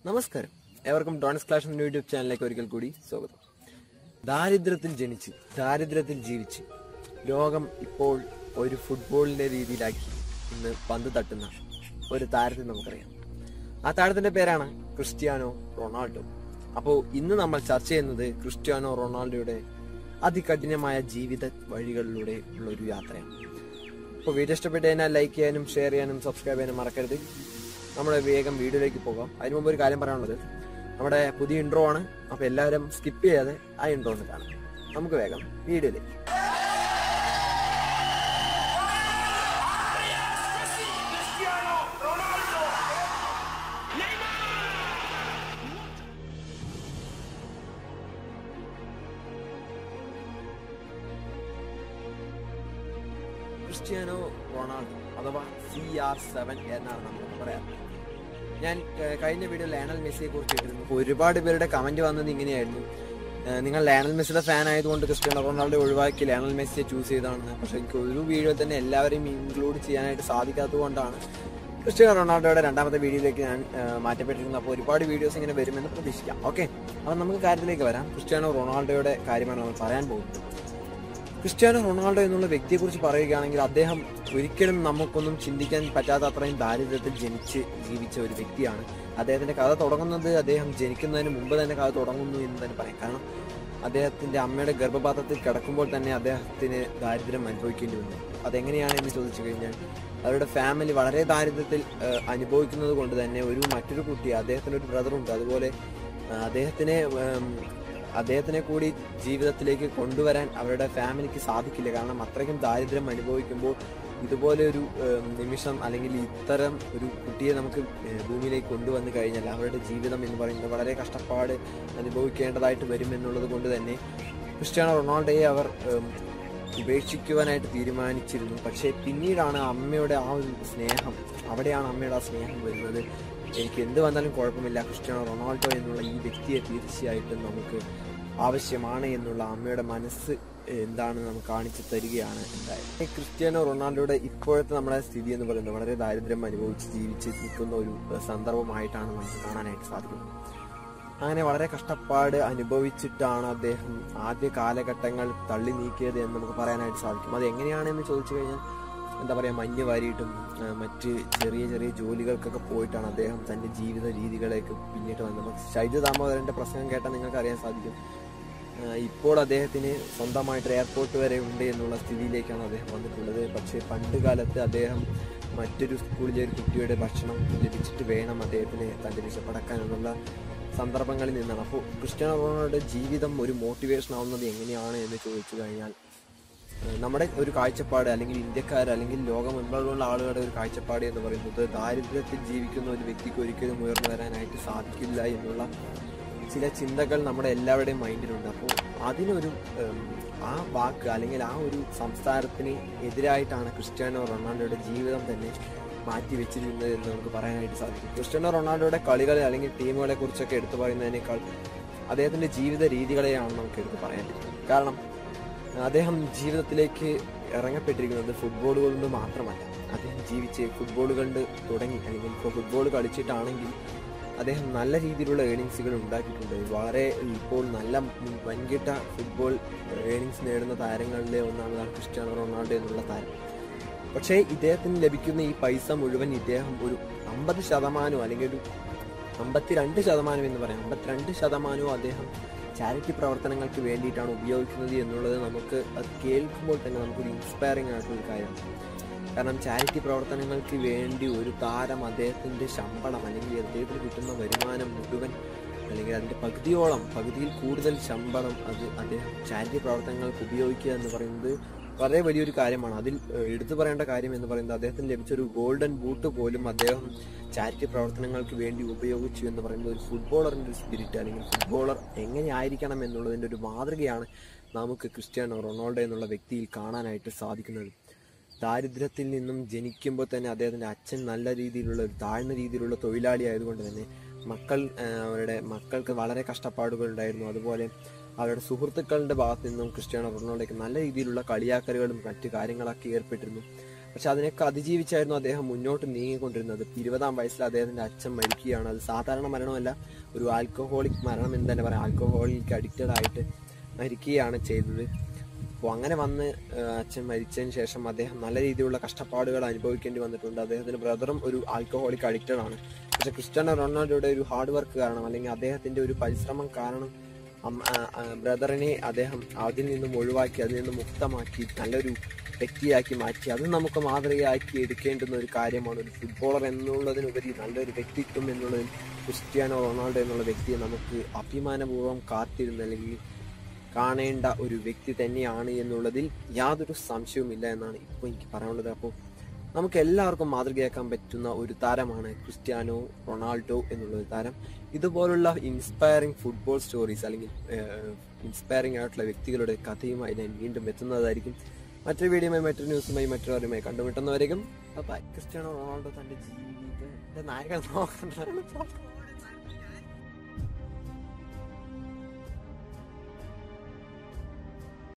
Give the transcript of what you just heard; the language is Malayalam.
നമസ്കാരം ഏവർക്കും ഡോൺസ് ക്ലാഷ് എന്ന യൂട്യൂബ് ചാനലിലേക്ക് ഒരിക്കൽ കൂടി സ്വാഗതം ദാരിദ്ര്യത്തിൽ ജനിച്ച് ദാരിദ്ര്യത്തിൽ ജീവിച്ച് ലോകം ഇപ്പോൾ ഒരു ഫുട്ബോളിന്റെ രീതിയിലാക്കി ഇന്ന് പന്ത് തട്ടുന്ന ഒരു താരത്തെ നമുക്കറിയാം ആ താരത്തിന്റെ പേരാണ് ക്രിസ്ത്യാനോ റൊണാൾഡോ അപ്പോൾ ഇന്ന് നമ്മൾ ചർച്ച ചെയ്യുന്നത് ക്രിസ്ത്യാനോ റൊണാൾഡോയുടെ അതികഠിനമായ ജീവിത വഴികളിലൂടെ ഉള്ള ഒരു യാത്രയാണ് അപ്പോൾ വീഡിയോ ഇഷ്ടപ്പെട്ട് കഴിഞ്ഞാൽ ലൈക്ക് ചെയ്യാനും ഷെയർ ചെയ്യാനും സബ്സ്ക്രൈബ് ചെയ്യാനും മറക്കരുത് നമ്മൾ വേഗം വീഡിയോയിലേക്ക് പോകാം അതിന് മുമ്പ് ഒരു കാര്യം പറയാനുള്ളത് നമ്മുടെ പുതിയ ഇൻട്രോ ആണ് അപ്പോൾ എല്ലാവരും സ്കിപ്പ് ചെയ്യാതെ ആ ഇൻട്രോ ഒന്ന് കാണാം നമുക്ക് വേഗം വീഡിയോയിലേക്ക് Cristiano Ronaldo. Neymar. Cristiano Ronaldo അഥവാ സി ആർ സെവൻ എന്നാണ് നമ്മൾ പറയാറ് ഞാൻ ഏഹ്, കഴിഞ്ഞ വീഡിയോ ലയണൽ മെസ്സിയെ കുറിച്ച് ഇട്ടിരുന്നു അപ്പോൾ ഒരുപാട് പേരുടെ കമന്റ് വന്നത് ഇങ്ങനെയായിരുന്നു ഏഹ്, നിങ്ങൾ ലയണൽ മെസ്സിയുടെ ഫാൻ ആയതുകൊണ്ട് ക്രിസ്ത്യാനോ റൊണാൾഡോ ഒഴിവാക്കി ലയണൽ മെസ്സിയെ ചൂസ് ചെയ്തതാണെന്ന് പക്ഷെ എനിക്ക് ഒരു വീഡിയോ തന്നെ എല്ലാവരെയും ഇൻക്ലൂഡ് ചെയ്യാനായിട്ട് സാധിക്കാത്തത് കൊണ്ടാണ് ക്രിസ്ത്യാനോ റൊണാൾഡോയുടെ രണ്ടാമത്തെ വീഡിയോയിലേക്ക് ഞാൻ ഏഹ്, മാറ്റപ്പെട്ടിരുന്നു അപ്പോൾ ഒരുപാട് വീഡിയോസ് ഇങ്ങനെ വരുമെന്ന് പ്രതീക്ഷിക്കാം ഓക്കെ അപ്പം നമുക്ക് കാര്യത്തിലേക്ക് വരാം ക്രിസ്ത്യാനോ റൊണാൾഡോയുടെ കാര്യമാണ് നമ്മൾ പറയാൻ പോകുന്നത് ക്രിസ്ത്യാനോ റൊണാൾഡോ എന്നുള്ള വ്യക്തിയെക്കുറിച്ച് പറയുകയാണെങ്കിൽ അദ്ദേഹം ഒരിക്കലും നമുക്കൊന്നും ചിന്തിക്കാൻ പറ്റാത്ത അത്രയും ദാരിദ്ര്യത്തിൽ ജനിച്ച് ജീവിച്ച ഒരു വ്യക്തിയാണ് അദ്ദേഹത്തിന്റെ കഥ തുടങ്ങുന്നത് അദ്ദേഹം ജനിക്കുന്നതിന് മുമ്പ് തന്നെ കഥ തുടങ്ങുന്നു എന്ന് തന്നെ പറയാം കാരണം അദ്ദേഹത്തിന്റെ അമ്മയുടെ ഗർഭപാത്രത്തിൽ കിടക്കുമ്പോൾ തന്നെ അദ്ദേഹത്തിന് ദാരിദ്ര്യം അനുഭവിക്കേണ്ടി വന്നു അതെങ്ങനെയാണ് എന്ന് ചോദിച്ചു കഴിഞ്ഞാൽ അവരുടെ ഫാമിലി വളരെ ദാരിദ്ര്യത്തിൽ ഏഹ്, അനുഭവിക്കുന്നത് കൊണ്ട് തന്നെ ഒരു മറ്റൊരു കുട്ടി അദ്ദേഹത്തിന് ഒരു ബ്രദറുണ്ട് അതുപോലെ ആ, അദ്ദേഹത്തിനെ ഉം, അദ്ദേഹത്തിനെ കൂടി ജീവിതത്തിലേക്ക് കൊണ്ടുവരാൻ അവരുടെ ഫാമിലിക്ക് സാധിക്കില്ല കാരണം അത്രയ്ക്കും ദാരിദ്ര്യം അനുഭവിക്കുമ്പോൾ ഇതുപോലെ ഒരു ഉം, നിമിഷം അല്ലെങ്കിൽ ഇത്തരം ഒരു കുട്ടിയെ നമുക്ക് ഏഹ്, ഭൂമിയിലേക്ക് കൊണ്ടുവന്നു കഴിഞ്ഞാൽ അവരുടെ ജീവിതം എന്ന് പറയുന്നത് വളരെ കഷ്ടപ്പാട് അനുഭവിക്കേണ്ടതായിട്ട് വരും എന്നുള്ളത് കൊണ്ട് തന്നെ ക്രിസ്ത്യാനോ റൊണാൾഡോയെ അവർ ഉം, ഉപേക്ഷിക്കുവാനായിട്ട് തീരുമാനിച്ചിരുന്നു പക്ഷേ പിന്നീടാണ് അമ്മയുടെ ആ ഒരു സ്നേഹം അവിടെയാണ് അമ്മയുടെ ആ സ്നേഹം വരുന്നത് എനിക്ക് എന്ത് വന്നാലും കുഴപ്പമില്ല ക്രിസ്ത്യാനോ റൊണാൾഡോ എന്നുള്ള ഈ വ്യക്തിയെ തീർച്ചയായിട്ടും നമുക്ക് ആവശ്യമാണ് എന്നുള്ള അമ്മയുടെ മനസ്സ് എന്താണ് നമുക്ക് കാണിച്ചു തരികയാണ് ഉണ്ടായത് ഈ ക്രിസ്ത്യാനോ റൊണാൾഡോയുടെ ഇപ്പോഴത്തെ നമ്മുടെ സ്ഥിതി എന്ന് പറയുന്നത് വളരെ ദാരിദ്ര്യം അനുഭവിച്ച് ജീവിച്ച് നിൽക്കുന്ന ഒരു ഏഹ്, സന്ദർഭമായിട്ടാണ് നമുക്ക് കാണാനായിട്ട് സാധിക്കുന്നത് അങ്ങനെ വളരെ കഷ്ടപ്പാട് അനുഭവിച്ചിട്ടാണ് അദ്ദേഹം ആദ്യ കാലഘട്ടങ്ങൾ തള്ളി നീക്കിയത് എന്ന് നമുക്ക് പറയാനായിട്ട് സാധിക്കും അത് എങ്ങനെയാണെന്ന് ചോദിച്ചു കഴിഞ്ഞാൽ എന്താ പറയുക മഞ്ഞ് വാരിയിട്ടും ആ, മറ്റ് ചെറിയ ചെറിയ ജോലികൾക്കൊക്കെ പോയിട്ടാണ് അദ്ദേഹം തന്റെ ജീവിത രീതികളേക്ക് പിന്നീട് വന്നത് നമുക്ക് ഷൈജു ദാമോദരന്റെ പ്രസംഗം കേട്ടാൽ നിങ്ങൾക്ക് അറിയാൻ സാധിക്കും ആ, ഇപ്പോൾ അദ്ദേഹത്തിന് സ്വന്തമായിട്ട് എയർപോർട്ട് വരെ ഉണ്ട് എന്നുള്ള സ്ഥിതിയിലേക്കാണ് അദ്ദേഹം വന്നിട്ടുള്ളത് പക്ഷേ പണ്ട് കാലത്ത് അദ്ദേഹം മറ്റൊരു സ്കൂളിലെ ഒരു കുട്ടിയുടെ ഭക്ഷണം ലഭിച്ചിട്ട് വേണം അദ്ദേഹത്തിന് തന്റെ വിശപ്പടക്കാൻ എന്നുള്ള സന്ദർഭങ്ങളിൽ നിന്നാണ് അപ്പോൾ ക്രിസ്ത്യാനോ റൊണാൾഡോയുടെ ജീവിതം ഒരു മോട്ടിവേഷൻ ആവുന്നത് എങ്ങനെയാണ് എന്ന് ചോദിച്ചു കഴിഞ്ഞാൽ ഏഹ് നമ്മുടെ ഒരു കാഴ്ചപ്പാട് അല്ലെങ്കിൽ ഇന്ത്യക്കാർ അല്ലെങ്കിൽ ലോകമെമ്പാടുമുള്ള ആളുകളുടെ ഒരു കാഴ്ചപ്പാട് എന്ന് പറയുന്നത് ദാരിദ്ര്യത്തിൽ ജീവിക്കുന്ന ഒരു വ്യക്തിക്ക് ഒരിക്കലും ഉയർന്നു വരാനായിട്ട് സാധിക്കില്ല എന്നുള്ള ചില ചിന്തകൾ നമ്മുടെ എല്ലാവരുടെയും മൈൻഡിലുണ്ട് അപ്പോൾ അതിനൊരു ഉം, ആ വാക്ക് അല്ലെങ്കിൽ ആ ഒരു സംസ്കാരത്തിന് എതിരായിട്ടാണ് ക്രിസ്ത്യാനോ റൊണാൾഡോയുടെ ജീവിതം തന്നെ മാറ്റി വെച്ചിരുന്നത് എന്ന് നമുക്ക് പറയാനായിട്ട് സാധിക്കും ക്രിസ്ത്യാനോ റൊണാൾഡോയുടെ കളികളെ അല്ലെങ്കിൽ ടീമുകളെ കുറിച്ചൊക്കെ എടുത്തു പറയുന്നതിനേക്കാൾ അദ്ദേഹത്തിന്റെ ജീവിത രീതികളെയാണ് നമുക്ക് എടുത്തു പറയാൻ പറ്റുന്നത് കാരണം അദ്ദേഹം ജീവിതത്തിലേക്ക് ഇറങ്ങപ്പെട്ടിരിക്കുന്നത് ഫുട്ബോൾ കൊണ്ട് മാത്രമല്ല അദ്ദേഹം ജീവിച്ച് ഫുട്ബോൾ കണ്ട് തുടങ്ങി അല്ലെങ്കിൽ ഇപ്പോൾ ഫുട്ബോൾ കളിച്ചിട്ടാണെങ്കിൽ അദ്ദേഹം നല്ല രീതിയിലുള്ള ഏണിങ്സുകൾ ഉണ്ടാക്കിയിട്ടുണ്ട് വളരെ ഇപ്പോൾ നല്ല വൻകിട്ട ഫുട്ബോൾ ഏണിങ്സ് നേടുന്ന താരങ്ങളിലെ ഒന്നാമതാണ് ക്രിസ്ത്യാനോ റൊണാൾഡോ എന്നുള്ള താരം പക്ഷേ ഇദ്ദേഹത്തിന് ലഭിക്കുന്ന ഈ പൈസ മുഴുവൻ ഇദ്ദേഹം ഒരു അമ്പത് ശതമാനമോ അല്ലെങ്കിൽ ഒരു അമ്പത്തിരണ്ട് ശതമാനം എന്ന് പറയാം അമ്പത്തിരണ്ട് ശതമാനവും അദ്ദേഹം ചാരിറ്റി പ്രവർത്തനങ്ങൾക്ക് വേണ്ടിയിട്ടാണ് ഉപയോഗിക്കുന്നത് എന്നുള്ളത് നമുക്ക് അത് കേൾക്കുമ്പോൾ തന്നെ നമുക്കൊരു ഇൻസ്പയറിംഗ് ആയിട്ടുള്ള ഒരു കാര്യമാണ് കാരണം ചാരിറ്റി പ്രവർത്തനങ്ങൾക്ക് വേണ്ടി ഒരു താരം അദ്ദേഹത്തിന്റെ ശമ്പളം അല്ലെങ്കിൽ അദ്ദേഹത്തിന് കിട്ടുന്ന വരുമാനം മുഴുവൻ അല്ലെങ്കിൽ അതിന്റെ പകുതിയോളം പകുതിയിൽ കൂടുതൽ ശമ്പളം അത് അദ്ദേഹം ചാരിറ്റി പ്രവർത്തനങ്ങൾക്ക് ഉപയോഗിക്കുക എന്ന് പറയുന്നത് വളരെ വലിയൊരു കാര്യമാണ് അതിൽ ഏഹ്, എടുത്തു പറയേണ്ട കാര്യം എന്ന് പറയുന്നത് അദ്ദേഹത്തിന് ലഭിച്ച ഒരു ഗോൾഡൻ ബൂട്ട് പോലും അദ്ദേഹം ചാരിറ്റി പ്രവർത്തനങ്ങൾക്ക് വേണ്ടി ഉപയോഗിച്ചു എന്ന് പറയുന്നത് ഒരു ഫുട്ബോളറിന്റെ ഒരു സ്പിരിറ്റ് അല്ലെങ്കിൽ ഫുട്ബോളർ എങ്ങനെ ആയിരിക്കണം എന്നുള്ളതിന്റെ ഒരു മാതൃകയാണ് നമുക്ക് ക്രിസ്ത്യാനോ റൊണാൾഡോ എന്നുള്ള വ്യക്തിയിൽ കാണാനായിട്ട് സാധിക്കുന്നത് ദാരിദ്ര്യത്തിൽ നിന്നും ജനിക്കുമ്പോൾ തന്നെ അദ്ദേഹത്തിന്റെ അച്ഛൻ നല്ല രീതിയിലുള്ള ഒരു താഴ്ന്ന രീതിയിലുള്ള തൊഴിലാളി ആയതുകൊണ്ട് തന്നെ മക്കൾ ആ, അവരുടെ മക്കൾക്ക് വളരെ കഷ്ടപ്പാടുകൾ ഉണ്ടായിരുന്നു അതുപോലെ അവരുടെ സുഹൃത്തുക്കളുടെ ഭാഗത്ത് നിന്നും ക്രിസ്ത്യാനോ റൊണാൾഡോയ്ക്ക് നല്ല രീതിയിലുള്ള കളിയാക്കലുകളും മറ്റു കാര്യങ്ങളൊക്കെ ഏർപ്പെട്ടിരുന്നു പക്ഷെ അതിനൊക്കെ അതിജീവിച്ചായിരുന്നു അദ്ദേഹം മുന്നോട്ട് നീങ്ങിക്കൊണ്ടിരുന്നത് ഇരുപതാം വയസ്സിൽ അദ്ദേഹത്തിന്റെ അച്ഛൻ മരിക്കുകയാണ് അത് സാധാരണ മരണമല്ല ഒരു ആൽക്കഹോളിക് മരണം എന്ന് തന്നെ പറയാം ആൽക്കഹോളിക്ക് അഡിക്റ്റഡ് ആയിട്ട് മരിക്കുകയാണ് ചെയ്തത് അപ്പോൾ അങ്ങനെ വന്ന് ആ, അച്ഛൻ മരിച്ചതിന് ശേഷം അദ്ദേഹം നല്ല രീതിയിലുള്ള കഷ്ടപ്പാടുകൾ അനുഭവിക്കേണ്ടി വന്നിട്ടുണ്ട് അദ്ദേഹത്തിന്റെ ബ്രദറും ഒരു ആൽക്കഹോളിക് അഡിക്റ്റഡ് ആണ് പക്ഷെ ക്രിസ്ത്യാനോ റൊണാൾഡോയുടെ ഒരു ഹാർഡ് വർക്ക് കാരണം അല്ലെങ്കിൽ അദ്ദേഹത്തിന്റെ ഒരു പരിശ്രമം കാരണം അം- ആ, ആ, ബ്രദറിനെ അദ്ദേഹം അതിൽ നിന്നും ഒഴിവാക്കി അതിൽ നിന്നും മുക്തമാക്കി നല്ലൊരു വ്യക്തിയാക്കി മാറ്റി അത് നമുക്ക് മാതൃകയാക്കി എടുക്കേണ്ടുന്ന ഒരു കാര്യമാണ് ഒരു ഫുട്ബോളർ എന്നുള്ളതിനുപരി നല്ലൊരു വ്യക്തിത്വം എന്നുള്ളതിൽ ക്രിസ്ത്യാനോ റൊണാൾഡോ എന്നുള്ള വ്യക്തിയെ നമുക്ക് അഭിമാനപൂർവ്വം കാത്തിരുന്ന് അല്ലെങ്കിൽ കാണേണ്ട ഒരു വ്യക്തി തന്നെയാണ് എന്നുള്ളതിൽ യാതൊരു സംശയവുമില്ല എന്നാണ് ഇപ്പോൾ എനിക്ക് പറയാനുള്ളത് അപ്പോൾ നമുക്ക് എല്ലാവർക്കും മാതൃകയാക്കാൻ പറ്റുന്ന ഒരു താരമാണ് ക്രിസ്ത്യാനോ റൊണാൾഡോ എന്നുള്ള ഒരു താരം ഇതുപോലുള്ള ഇൻസ്പയറിംഗ് ഫുട്ബോൾ സ്റ്റോറീസ് അല്ലെങ്കിൽ ഇൻസ്പയറിംഗ് ആയിട്ടുള്ള വ്യക്തികളുടെ കഥയുമായി ഞാൻ വീണ്ടും എത്തുന്നതായിരിക്കും മറ്റൊരു വീഡിയോയുമായി മറ്റൊരു ന്യൂസുമായി മറ്റൊരുമായി കണ്ടുമുട്ടുന്നവരേക്കും ബൈ ക്രിസ്ത്യാനോ റൊണാൾഡോ തന്റെ ജീവിതത്തെ നായകൻ നോക്കണം